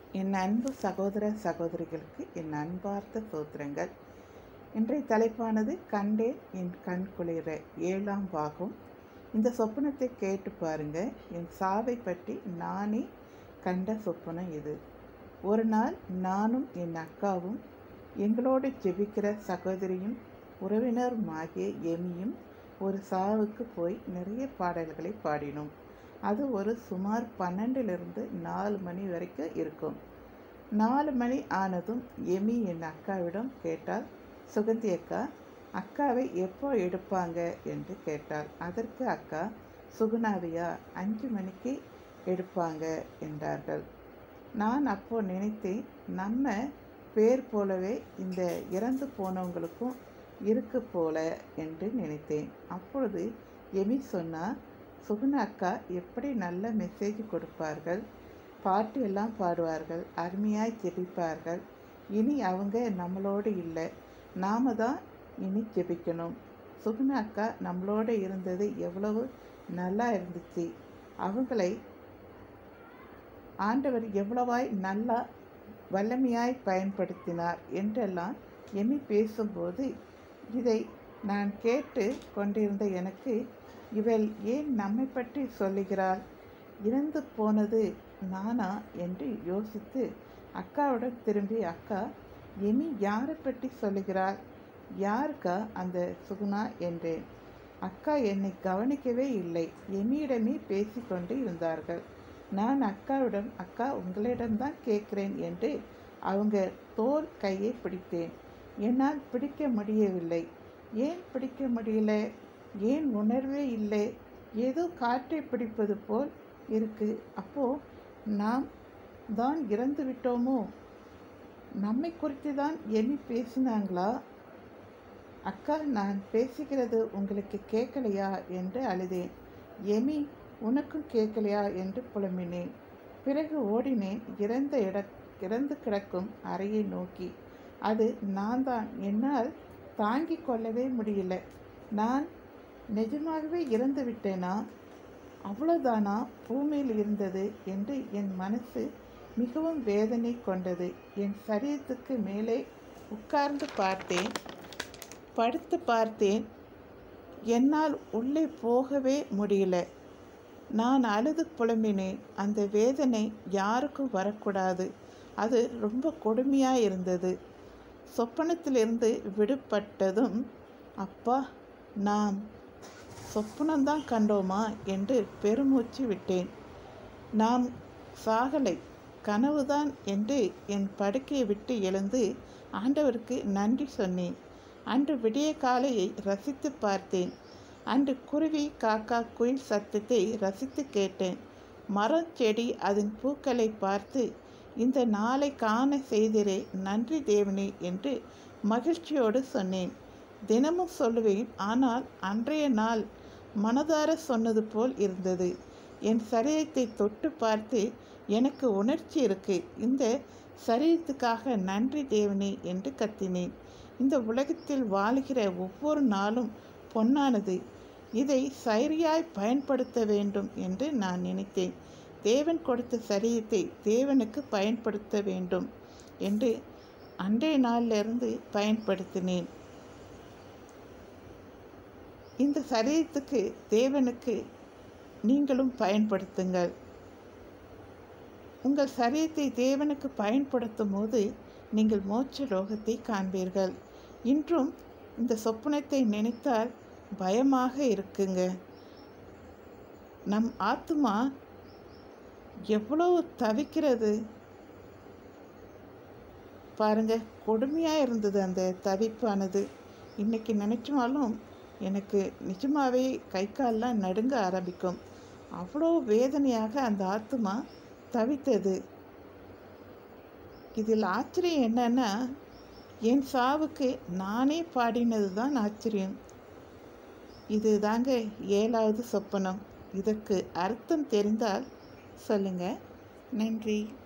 என் அன்பு சகோதர சகோதரிகளுக்கு என் அன்பார்ந்த சோத்திரங்கள் இன்றைய தலைப்பானது கண்டேன் என் கண் குளிர ஏழாம் பாகம் இந்த சொப்பனத்தை கேட்டு பாருங்க என் சாவை பற்றி நானே கண்ட சொப்பனம் இது ஒரு நாள் நானும் என் அக்காவும் எங்களோடு ஜெபிக்கிற சகோதரியும் உறவினருமாகிய எமியும் ஒரு சாவுக்கு போய் நிறைய பாடல்களை பாடினோம் அது ஒரு சுமார் பன்னெண்டிலிருந்து நாலு மணி வரைக்கும் இருக்கும் நாலு மணி ஆனதும் எமி என் அக்காவிடம் கேட்டால் சுகந்தி அக்கா அக்காவை எப்போ எடுப்பாங்க என்று கேட்டாள் அதற்கு அக்கா சுகுணாவியா அஞ்சு மணிக்கு எடுப்பாங்க என்றார்கள் நான் அப்போ நினைத்தேன் நம்ம பேர் போலவே இந்த இறந்து போனவங்களுக்கும் இருக்கு போல என்று நினைத்தேன் அப்பொழுது எமி சொன்னா சுகுணா அக்கா எப்படி நல்ல மெசேஜ் கொடுப்பார்கள் பாட்டு எல்லாம் பாடுவார்கள் அருமையாய் ஜெபிப்பார்கள் இனி அவங்க நம்மளோடு இல்லை நாம தான் இனி ஜெபிக்கணும் சுகுணா அக்கா நம்மளோட இருந்தது எவ்வளவு நல்லா இருந்துச்சு அவங்களை ஆண்டவர் எவ்வளவாய் நல்லா வல்லமையாய் பயன்படுத்தினார் என்றெல்லாம் எமி பேசும்போது இதை நான் கேட்டு கொண்டிருந்த எனக்கு இவள் ஏன் நம்மை பற்றி சொல்லுகிறாள் இறந்து போனது நானா என்று யோசித்து அக்காவுடன் திரும்பி அக்கா எமி யாரை பற்றி சொல்லுகிறாள் யாருக்கா அந்த சுகுணா என்றேன் அக்கா என்னை கவனிக்கவே இல்லை எமியிடமே பேசிக்கொண்டு இருந்தார்கள் நான் அக்காவிடம் அக்கா உங்களிடம்தான் கேட்குறேன் என்று அவங்க தோல் கையை பிடித்தேன் என்னால் பிடிக்க முடியவில்லை ஏன் பிடிக்க முடியல ஏன் உணர்வே இல்லை ஏதோ காற்றை பிடிப்பது போல் இருக்கு அப்போ நாம் தான் இறந்து விட்டோமோ நம்மை குறித்து தான் எமி பேசினாங்களா அக்கா நான் பேசுகிறது உங்களுக்கு கேட்கலையா என்று அழுதேன் எமி உனக்கும் கேட்கலையா என்று புலம்பினேன் பிறகு ஓடினேன் இறந்த இட இறந்து கிடக்கும் அறையை நோக்கி அது நான் தான் என்னால் தாங்கிக் கொள்ளவே முடியல நான் நிஜமாகவே இறந்து விட்டேனா அவ்வளோதானா பூமியில் இருந்தது என்று என் மனசு மிகவும் வேதனை கொண்டது என் சரீரத்துக்கு மேலே உட்கார்ந்து பார்த்தேன் படுத்து பார்த்தேன் என்னால் உள்ளே போகவே முடியல நான் அழுது புலம்பினேன் அந்த வேதனை யாருக்கும் வரக்கூடாது அது ரொம்ப கொடுமையாக இருந்தது சொப்பனத்திலிருந்து விடுபட்டதும் அப்பா நாம் சொப்பனம்தான் கண்டோமா என்று பெருமூச்சு விட்டேன் நாம் சாகலை கனவுதான் என்று என் படுக்கையை விட்டு எழுந்து ஆண்டவருக்கு நன்றி சொன்னேன் அன்று விடிய காலையை ரசித்து பார்த்தேன் அன்று குருவி காக்கா குயில் சத்தத்தை ரசித்து கேட்டேன் மரம் செடி அதன் பூக்களை பார்த்து இந்த நாளை காண செய்திரே நன்றி தேவனே என்று மகிழ்ச்சியோடு சொன்னேன் தினமும் சொல்லுவேன் ஆனால் அன்றைய நாள் மனதார சொன்னது போல் இருந்தது என் சரீரத்தை தொட்டு பார்த்து எனக்கு உணர்ச்சி இருக்கு இந்த சரீரத்துக்காக நன்றி தேவனே என்று கத்தினேன் இந்த உலகத்தில் வாழ்கிற ஒவ்வொரு நாளும் பொன்னானது இதை சரியாய் பயன்படுத்த வேண்டும் என்று நான் நினைத்தேன் தேவன் கொடுத்த சரீரத்தை தேவனுக்கு பயன்படுத்த வேண்டும் என்று அன்றைய நாளிலிருந்து பயன்படுத்தினேன் இந்த சரீரத்துக்கு தேவனுக்கு நீங்களும் பயன்படுத்துங்கள் உங்கள் சரீரத்தை தேவனுக்கு பயன்படுத்தும் போது நீங்கள் மோட்ச லோகத்தை காண்பீர்கள் இன்றும் இந்த சொப்பனத்தை நினைத்தால் பயமாக இருக்குங்க நம் ஆத்மா எவ்வளவு தவிக்கிறது பாருங்க கொடுமையாக இருந்தது அந்த தவிப்பானது இன்னைக்கு நினைச்சாலும் எனக்கு நிஜமாவே கை கால்லாம் நடுங்க ஆரம்பிக்கும் அவ்வளோ வேதனையாக அந்த ஆத்மா தவித்தது இதில் ஆச்சரியம் என்னன்னா என் சாவுக்கு நானே பாடினது தான் ஆச்சரியம் இது தாங்க ஏழாவது சொப்பனம் இதற்கு அர்த்தம் தெரிந்தால் சொல்லுங்க நன்றி